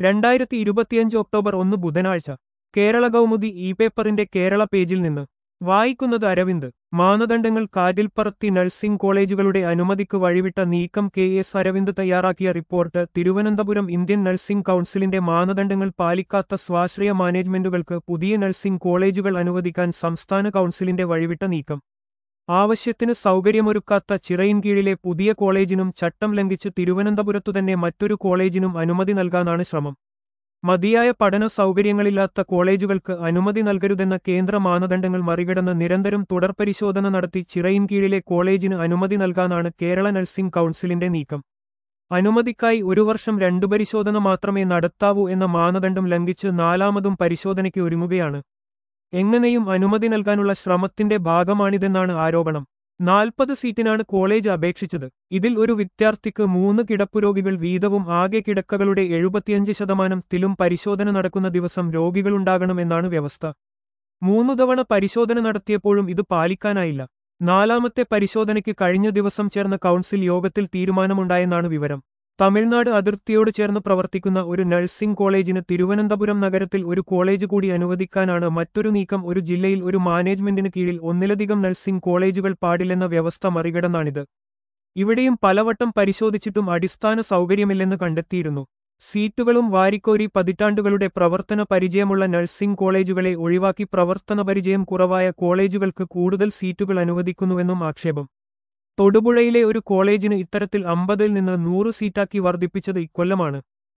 രണ്ടായിരത്തി ഇരുപത്തിയഞ്ച് ഒക്ടോബർ ഒന്ന് ബുധനാഴ്ച കേരള കൗമുദി ഇ പേപ്പറിന്റെ കേരള പേജിൽ നിന്ന് വായിക്കുന്നത് അരവിന്ദ് മാനദണ്ഡങ്ങൾ കാറ്റിൽ പറത്തി നഴ്സിംഗ് കോളേജുകളുടെ അനുമതിക്ക് വഴിവിട്ട നീക്കം കെ എസ് അരവിന്ദ് തയ്യാറാക്കിയ റിപ്പോർട്ട് തിരുവനന്തപുരം ഇന്ത്യൻ നഴ്സിംഗ് കൗൺസിലിന്റെ മാനദണ്ഡങ്ങൾ പാലിക്കാത്ത സ്വാശ്രയ മാനേജ്മെന്റുകൾക്ക് പുതിയ നഴ്സിംഗ് കോളേജുകൾ അനുവദിക്കാൻ സംസ്ഥാന കൗൺസിലിന്റെ വഴിവിട്ട നീക്കം ആവശ്യത്തിന് സൗകര്യമൊരുക്കാത്ത ചിറയിൻകീഴിലെ പുതിയ കോളേജിനും ചട്ടം ലംഘിച്ച് തിരുവനന്തപുരത്തുതന്നെ മറ്റൊരു കോളേജിനും അനുമതി നൽകാനാണ് ശ്രമം മതിയായ പഠന സൗകര്യങ്ങളില്ലാത്ത കോളേജുകൾക്ക് അനുമതി നൽകരുതെന്ന കേന്ദ്ര മാനദണ്ഡങ്ങൾ മറികടന്ന് നിരന്തരം തുടർപരിശോധന നടത്തി ചിറയിൻകീഴിലെ കോളേജിന് അനുമതി നൽകാനാണ് കേരള നഴ്സിംഗ് കൗൺസിലിന്റെ നീക്കം അനുമതിക്കായി ഒരു വർഷം രണ്ടു പരിശോധന മാത്രമേ നടത്താവൂ എന്ന മാനദണ്ഡം ലംഘിച്ച് നാലാമതും പരിശോധനയ്ക്ക് ഒരുങ്ങുകയാണ് എങ്ങനെയും അനുമതി നൽകാനുള്ള ശ്രമത്തിന്റെ ഭാഗമാണിതെന്നാണ് ആരോപണം നാൽപ്പത് സീറ്റിനാണ് കോളേജ് അപേക്ഷിച്ചത് ഇതിൽ ഒരു വിദ്യാർത്ഥിക്ക് മൂന്ന് കിടപ്പുരോഗികൾ വീതവും ആകെ കിടക്കകളുടെ എഴുപത്തിയഞ്ച് ശതമാനത്തിലും പരിശോധന നടക്കുന്ന ദിവസം രോഗികളുണ്ടാകണമെന്നാണ് വ്യവസ്ഥ മൂന്നു തവണ പരിശോധന നടത്തിയപ്പോഴും ഇത് പാലിക്കാനായില്ല നാലാമത്തെ പരിശോധനയ്ക്ക് കഴിഞ്ഞ ദിവസം ചേർന്ന കൗൺസിൽ യോഗത്തിൽ തീരുമാനമുണ്ടായെന്നാണ് വിവരം തമിഴ്നാട് അതിർത്തിയോട് ചേർന്ന് പ്രവർത്തിക്കുന്ന ഒരു നഴ്സിംഗ് കോളേജിന് തിരുവനന്തപുരം നഗരത്തിൽ ഒരു കോളേജ് കൂടി അനുവദിക്കാനാണ് മറ്റൊരു നീക്കം ഒരു ജില്ലയിൽ ഒരു മാനേജ്മെന്റിന് കീഴിൽ ഒന്നിലധികം നഴ്സിംഗ് കോളേജുകൾ പാടില്ലെന്ന വ്യവസ്ഥ മറികടന്നാണിത് ഇവിടെയും പലവട്ടം പരിശോധിച്ചിട്ടും അടിസ്ഥാന സൗകര്യമില്ലെന്ന് കണ്ടെത്തിയിരുന്നു സീറ്റുകളും വാരിക്കോരി പതിറ്റാണ്ടുകളുടെ പ്രവർത്തന പരിചയമുള്ള നഴ്സിംഗ് കോളേജുകളെ ഒഴിവാക്കി പ്രവർത്തന പരിചയം കുറവായ കോളേജുകൾക്ക് കൂടുതൽ സീറ്റുകൾ അനുവദിക്കുന്നുവെന്നും ആക്ഷേപം തൊടുപുഴയിലെ ഒരു കോളേജിന് ഇത്തരത്തിൽ അമ്പതിൽ നിന്ന് നൂറ് സീറ്റാക്കി വർദ്ധിപ്പിച്ചത് ഇക്കൊല്ലമാണ്